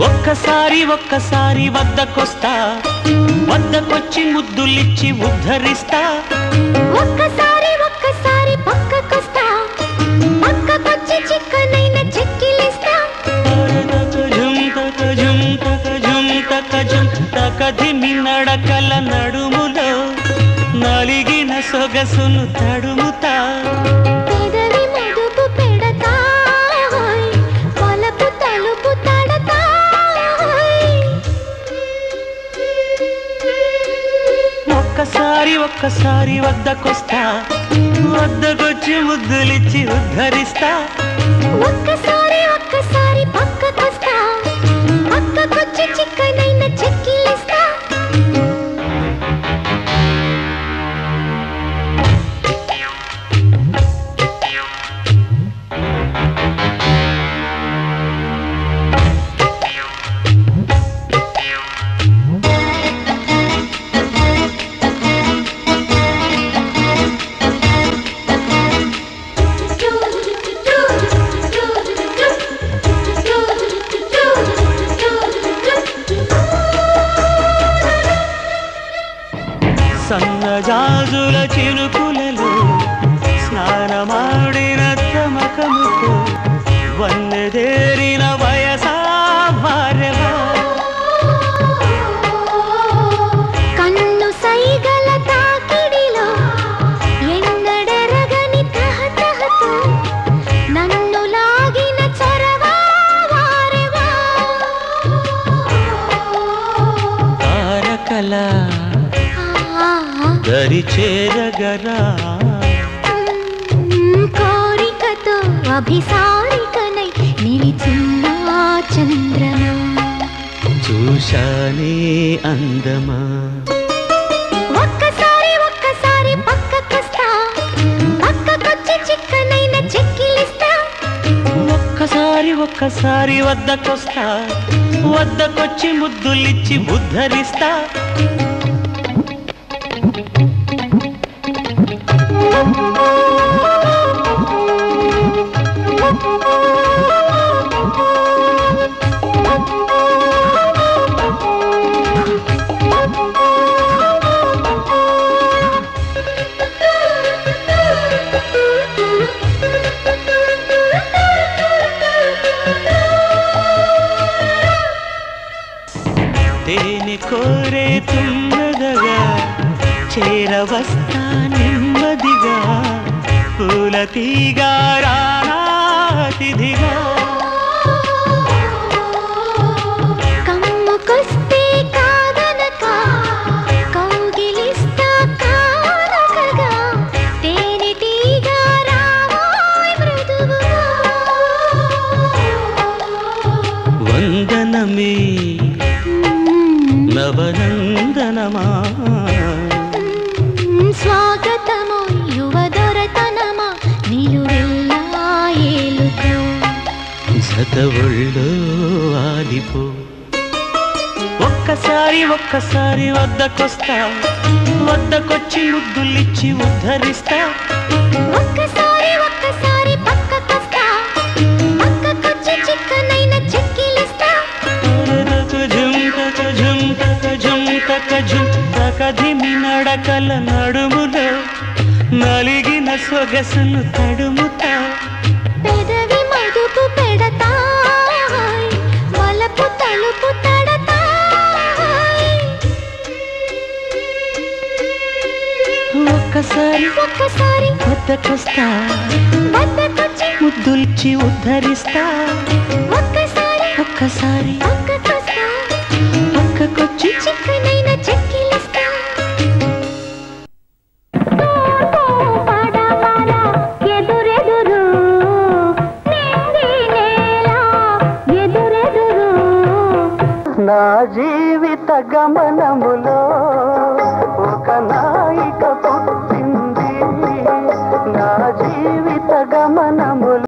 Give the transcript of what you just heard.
ఒక్కసారి ఒక్కసారి వద్దకొస్తా వద్దకొచ్చి ముద్దులిచ్చి ఉద్ధరిస్తా ఒక్కసారి ఒక్కసారి పక్కకొస్తా పక్కకొచ్చి చిక్కనైన చెక్కిలిస్తా జుంతక జుంతక జుంతక జుంతక ధిమి నడకల నడుములో నలిగిన సొగసును తడుముతా పెదవి మదుపు పెడతా పలపు తలుపు తడతా ఒక్కసారి ఒక్కసారి వద్దకొస్తా వద్దకొచ్చి ముద్దులిచ్చి ఉద్ధరిస్తా ఒక్కసారి ఒక్కసారి పక్కకొస్తా పక్కకొచ్చి చిక్కనైన చెక్కిలిస్తా సన్నజాజుల చినుకులలో స్నానమాడిన తమకముతో వన్నెదేరిన వయసా భార్యవా కన్ను సైగల తాకిడిలో ఎన్నడెరగని తహతహతో నన్ను లాగిన చొరవా వారెవా తారకల ఆ, దరి చేరగరా మ్, కోరికతో అభిసారికనై నిలిచున్న చంద్రమా చూశానే అందమా ఒక్కసారి ఒక్కసారి పక్కకొస్తా పక్కకొచ్చి చిక్కనైన చెక్కిలిస్తా ఒక్కసారి ఒక్కసారి వద్దకొస్తా వద్దకొచ్చి ముద్దులిచ్చి ఉద్ధరిస్తా తేనె కోరే తుమ్మదగా చేరవస్తా నెమ్మదిగా పూల తీగా రానాతిథిగా కమ్ముకొస్తే కాదనక కౌగిలిస్తా కానకగా తేనెటీగా రావోయ్ మృదువుగా వందనమే నవనందనమా స్వాగతము యువదొరతనమా నిలువెల్లా ఏలుకో జత ఒళ్ళో ఆలిపో ఒక్కసారి ఒక్కసారి వద్దకొస్తా వద్దకొచ్చి ముద్దులిచ్చి ఉద్ధరిస్తా ఒక్కసారి ఒక్కసారి పక్కకొస్తా పక్కకొచ్చి చిక్కనైన చెక్కిలిస్తా జుంతక జుంతక జుంతక జుంతక ధిమి నడకల నడుములో నలిగిన సొగసును తడుముతా పెదవి మదుపు పెడతా వలపు తలుపు తడతా ఒక్కసారి ఒక్కసారి వద్దకొస్తా వద్దకొచ్చి ముద్దుల్చి ఉద్ధరిస్తా ఒక్కసారి ఒక్కసారి పక్కకొస్తా పక్కకొచ్చి చిక్కనైన చెక్కిలిస్తా ఎదురెదురు నింగి నేల ఎదురెదురు నా జీవిత గమనములో